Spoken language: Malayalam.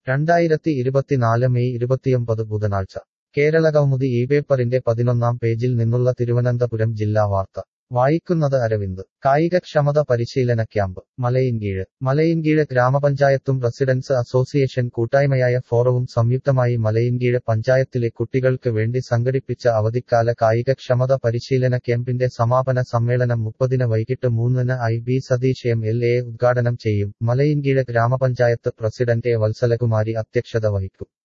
രണ്ടായിരത്തി ഇരുപത്തിനാല് മെയ് ഇരുപത്തിയൊമ്പത് ബുധനാഴ്ച കേരളകൗമുദി ഈ പേപ്പറിന്റെ പതിനൊന്നാം പേജിൽ നിന്നുള്ള തിരുവനന്തപുരം ജില്ലാ വാർത്ത വായിക്കുന്നത് അരവിന്ദ് കായികക്ഷമത പരിശീലന ക്യാമ്പ് മലയിൻകീഴ് മലയിൻകീഴ് ഗ്രാമപഞ്ചായത്തും റെസിഡൻസ് അസോസിയേഷൻ കൂട്ടായ്മയായ ഫോറവും സംയുക്തമായി മലയിൻകീഴ് പഞ്ചായത്തിലെ കുട്ടികൾക്ക് വേണ്ടി സംഘടിപ്പിച്ച അവധിക്കാല കായികക്ഷമത പരിശീലന ക്യാമ്പിന്റെ സമാപന സമ്മേളനം മുപ്പതിന് വൈകിട്ട് മൂന്നിന് I B Satheesh M L A ഉദ്ഘാടനം ചെയ്യും മലയിൻകീഴ് ഗ്രാമപഞ്ചായത്ത് പ്രസിഡന്റ് എ വത്സലകുമാരി അധ്യക്ഷത വഹിക്കും